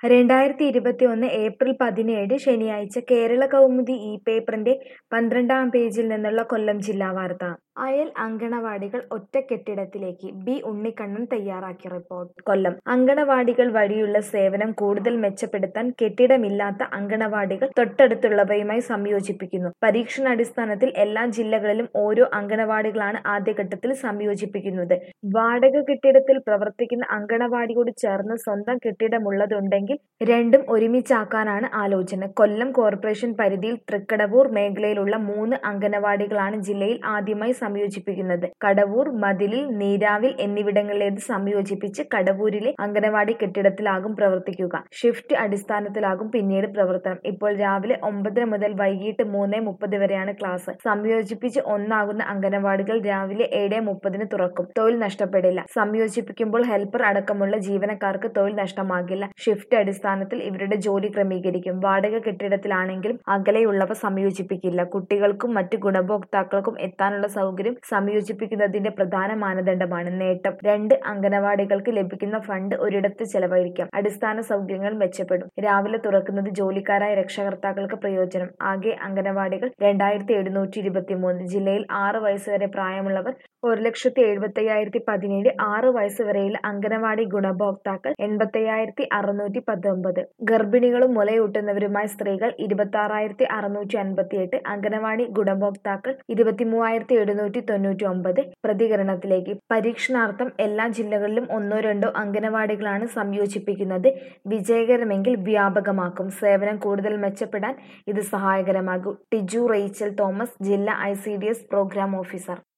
രണ്ടായിരത്തി ഇരുപത്തിയൊന്ന് ഏപ്രിൽ പതിനേഴ് ശനിയാഴ്ച കേരള കൗമുദി ഈ പേപ്പറിന്റെ പന്ത്രണ്ടാം പേജിൽ നിന്നുള്ള കൊല്ലം ജില്ലാ വാർത്ത അയൽ അങ്കണവാടികൾ ഒറ്റക്കെട്ടിടത്തിലേക്ക് ബി ഉണ്ണിക്കണ്ണൻ തയ്യാറാക്കിയ റിപ്പോർട്ട് കൊല്ലം അങ്കണവാടികൾ വഴിയുള്ള സേവനം കൂടുതൽ മെച്ചപ്പെടുത്താൻ കെട്ടിടമില്ലാത്ത അങ്കണവാടികൾ തൊട്ടടുത്തുള്ളവയുമായി സംയോജിപ്പിക്കുന്നു പരീക്ഷണാടിസ്ഥാനത്തിൽ എല്ലാ ജില്ലകളിലും ഓരോ അങ്കണവാടികളാണ് ആദ്യഘട്ടത്തിൽ സംയോജിപ്പിക്കുന്നത് വാടക കെട്ടിടത്തിൽ പ്രവർത്തിക്കുന്ന അങ്കണവാടിയോട് ചേർന്ന് സ്വന്തം കെട്ടിടമുള്ളതുണ്ടെങ്കിൽ രണ്ടും ഒരുമിച്ചാക്കാനാണ് ആലോചന കൊല്ലം കോർപ്പറേഷൻ പരിധിയിൽ തൃക്കടവൂർ മേഖലയിലുള്ള മൂന്ന് അങ്കണവാടികളാണ് ജില്ലയിൽ ആദ്യമായി സംയോജിപ്പിക്കുന്നത് കടവൂർ മതിലിൽ നീരാവിൽ എന്നിവിടങ്ങളിലേത് സംയോജിപ്പിച്ച് കടവൂരിലെ അങ്കണവാടി കെട്ടിടത്തിലാകും പ്രവർത്തിക്കുക ഷിഫ്റ്റ് അടിസ്ഥാനത്തിലാകും പിന്നീട് പ്രവർത്തനം ഇപ്പോൾ രാവിലെ ഒമ്പതര മുതൽ വൈകിട്ട് മൂന്ന് മുപ്പത് വരെയാണ് ക്ലാസ് സംയോജിപ്പിച്ച് ഒന്നാകുന്ന അങ്കണവാടികൾ രാവിലെ ഏഴ് മുപ്പതിന് തുറക്കും തൊഴിൽ നഷ്ടപ്പെടില്ല സംയോജിപ്പിക്കുമ്പോൾ ഹെൽപ്പർ അടക്കമുള്ള ജീവനക്കാർക്ക് തൊഴിൽ നഷ്ടമാകില്ല ഷിഫ്റ്റ് അടിസ്ഥാനത്തിൽ ഇവരുടെ ജോലി ക്രമീകരിക്കും വാടക കെട്ടിടത്തിലാണെങ്കിലും അകലെയുള്ളവ സംയോജിപ്പിക്കില്ല കുട്ടികൾക്കും മറ്റു ഗുണഭോക്താക്കൾക്കും എത്താനുള്ള സൗകര്യം സംയോജിപ്പിക്കുന്നതിന്റെ പ്രധാന മാനദണ്ഡമാണ് നേട്ടം രണ്ട് അംഗനവാടികൾക്ക് ലഭിക്കുന്ന ഫണ്ട് ഒരിടത്ത് ചെലവഴിക്കാം അടിസ്ഥാന സൗകര്യങ്ങൾ മെച്ചപ്പെടും രാവിലെ തുറക്കുന്നത് ജോലിക്കാരായ രക്ഷകർത്താക്കൾക്ക് പ്രയോജനം ആകെ അംഗനവാടികൾ രണ്ടായിരത്തി എഴുന്നൂറ്റി ഇരുപത്തി മൂന്ന് ജില്ലയിൽ ആറ് വയസ്സ് വരെ പ്രായമുള്ളവർ ഒരു ലക്ഷത്തി എഴുപത്തി അയ്യായിരത്തി പതിനേഴ് ആറ് വയസ്സ് വരെയുള്ള അംഗനവാടി ഗുണഭോക്താക്കൾ എൺപത്തയ്യായിരത്തി അറുന്നൂറ്റി പത്തൊമ്പത് ഗർഭിണികളും മുലയൂട്ടുന്നവരുമായ സ്ത്രീകൾ ഇരുപത്തി ആറായിരത്തി അറുന്നൂറ്റി അൻപത്തി എട്ട് അംഗനവാടി ഗുണഭോക്താക്കൾ ഇരുപത്തി മൂവായിരത്തി എഴുന്നൂറ്റി തൊണ്ണൂറ്റി ഒമ്പത് പ്രതികരണത്തിലേക്ക് പരീക്ഷണാർത്ഥം എല്ലാ ജില്ലകളിലും ഒന്നോ രണ്ടോ അംഗനവാടികളാണ് സംയോജിപ്പിക്കുന്നത് വിജയകരമെങ്കിൽ വ്യാപകമാക്കും സേവനം കൂടുതൽ മെച്ചപ്പെടാൻ ഇത് സഹായകരമാകും ടിജു റെയ്ച്ചൽ തോമസ് ജില്ലാ ഐ പ്രോഗ്രാം ഓഫീസർ